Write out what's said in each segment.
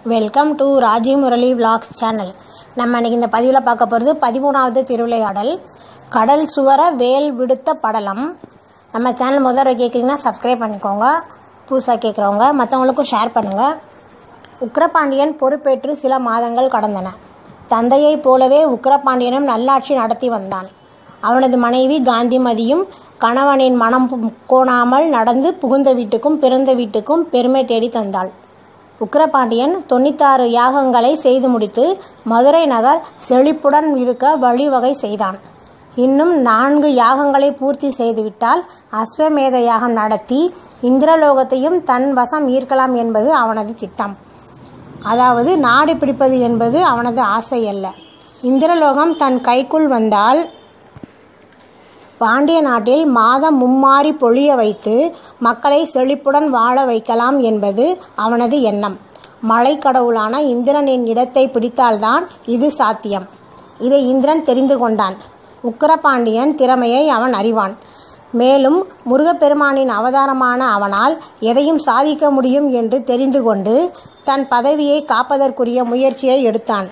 welcome to Raji Murali vlogs channel நம்ம இன்னைக்கு இந்த பதிவில் பார்க்க போகிறது பதிமூணாவது திருவிளையாடல் கடல் சுவர வேல் விடுத்த படலம் நம்ம சேனல் முதல்ல கேட்குறீங்கன்னா சப்ஸ்கிரைப் பண்ணிக்கோங்க புதுசாக கேட்குறவங்க மற்றவங்களுக்கும் ஷேர் பண்ணுங்கள் உக்கிரபாண்டியன் பொறுப்பேற்று சில மாதங்கள் கடந்தன தந்தையைப் போலவே உக்கிரபாண்டியனும் நல்லாட்சி நடத்தி வந்தான் அவனது மனைவி காந்திமதியும் கணவனின் மனம் பு- கோணாமல் நடந்து புகுந்த வீட்டுக்கும் பிறந்த வீட்டுக்கும் பெருமை தேடி தந்தாள் உக்கிரபாண்டியன் தொண்ணூத்தாறு யாகங்களை செய்து முடித்து மதுரை நகர் செழிப்புடன் இருக்க வழிவகை செய்தான் இன்னும் நான்கு யாகங்களை பூர்த்தி செய்துவிட்டால் அஸ்வமேத யாகம் நடத்தி இந்திரலோகத்தையும் தன் வசம் ஈர்க்கலாம் என்பது அவனது திட்டம் அதாவது நாடு பிடிப்பது என்பது அவனது ஆசை அல்ல இந்திரலோகம் தன் கைக்குள் வந்தால் பாண்டிய நாட்டில் மாதம் மும்மாரி பொழிய வைத்து மக்களை செழிப்புடன் வாழ வைக்கலாம் என்பது அவனது எண்ணம் மலைக்கடவுளான இந்திரனின் இடத்தை பிடித்தால்தான் இது சாத்தியம் இதை இந்திரன் தெரிந்து கொண்டான் உக்கிரபாண்டியன் திறமையை அவன் அறிவான் மேலும் முருகப்பெருமானின் அவதாரமான அவனால் எதையும் சாதிக்க முடியும் என்று தெரிந்து கொண்டு தன் பதவியை காப்பதற்குரிய முயற்சியை எடுத்தான்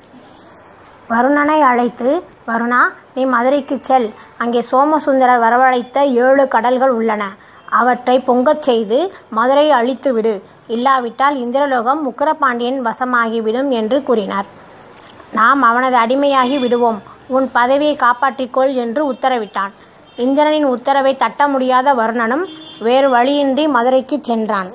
வருணனை அழைத்து வருணா நீ மதுரைக்கு செல் அங்கே சோமசுந்தரர் வரவழைத்த ஏழு கடல்கள் உள்ளன அவற்றை பொங்கச் செய்து மதுரையை அழித்து விடு இல்லாவிட்டால் இந்திரலோகம் உக்கிரபாண்டியன் வசமாகிவிடும் என்று கூறினார் நாம் அவனது அடிமையாகி விடுவோம் உன் பதவியை காப்பாற்றிக்கொள் என்று உத்தரவிட்டான் இந்திரனின் உத்தரவை தட்ட முடியாத வருணனும் வேறு வழியின்றி மதுரைக்கு சென்றான்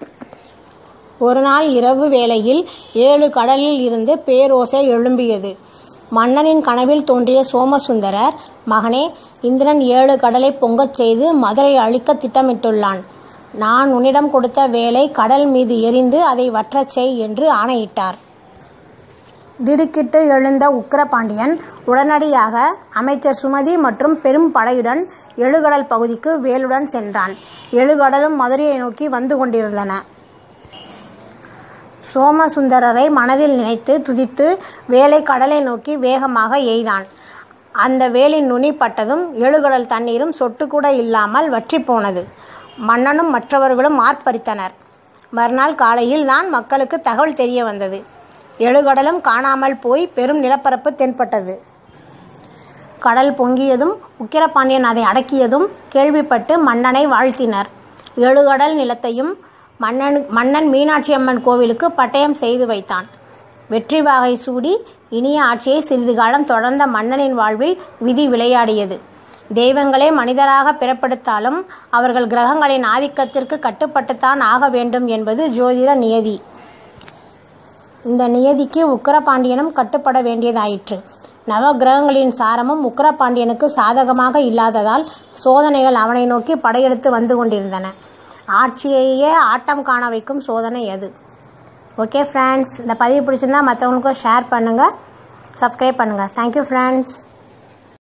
ஒரு நாள் இரவு வேளையில் ஏழு கடலில் இருந்து பேரோசை எழும்பியது மன்னனின் கனவில் தோன்றிய சோமசுந்தரர் மகனே இந்திரன் ஏழு கடலை பொங்கச் செய்து மதுரை அழிக்க திட்டமிட்டுள்ளான் நான் உன்னிடம் கொடுத்த வேலை கடல் மீது எரிந்து அதை வற்றச் செய் என்று ஆணையிட்டார் திடுக்கிட்டு எழுந்த உக்கிரபாண்டியன் உடனடியாக அமைச்சர் சுமதி மற்றும் பெரும் படையுடன் எழுகடல் பகுதிக்கு வேலுடன் சென்றான் எழுகடலும் மதுரையை நோக்கி வந்து கொண்டிருந்தன சோமசுந்தரரை மனதில் நினைத்து துதித்து வேலை கடலை நோக்கி வேகமாக எய்தான் அந்த வேலின் நுனி பட்டதும் எழுகடல் தண்ணீரும் சொட்டு கூட இல்லாமல் வற்றிப் போனது மன்னனும் மற்றவர்களும் ஆர்ப்பரித்தனர் மறுநாள் காலையில் தான் மக்களுக்கு தகவல் தெரிய வந்தது எழுகடலும் காணாமல் போய் பெரும் நிலப்பரப்பு தென்பட்டது கடல் பொங்கியதும் உக்கிரபாண்டியன் அதை அடக்கியதும் கேள்விப்பட்டு மன்னனை வாழ்த்தினர் எழுகடல் நிலத்தையும் மன்னன் மன்னன் மீனாட்சி அம்மன் கோவிலுக்கு பட்டயம் செய்து வைத்தான் வெற்றி வாகை சூடி இனிய ஆட்சியை சிறிது காலம் தொடர்ந்த மன்னனின் வாழ்வில் விதி விளையாடியது தெய்வங்களே மனிதராக பிறப்பெடுத்தாலும் அவர்கள் கிரகங்களின் ஆதிக்கத்திற்கு கட்டுப்பட்டுத்தான் ஆக வேண்டும் என்பது ஜோதிட நியதி இந்த நியதிக்கு உக்கிரபாண்டியனும் கட்டுப்பட வேண்டியதாயிற்று நவகிரகங்களின் சாரமும் உக்கிரபாண்டியனுக்கு சாதகமாக இல்லாததால் சோதனைகள் அவனை நோக்கி படையெடுத்து வந்து கொண்டிருந்தன ஆட்சியையே ஆட்டம் காண வைக்கும் சோதனை அது ஓகே ஃப்ரெண்ட்ஸ் இந்த பதிவு பிடிச்சிருந்தா மற்றவங்களுக்கும் ஷேர் பண்ணுங்கள் சப்ஸ்கிரைப் பண்ணுங்கள் தேங்க்யூ ஃப்ரெண்ட்ஸ்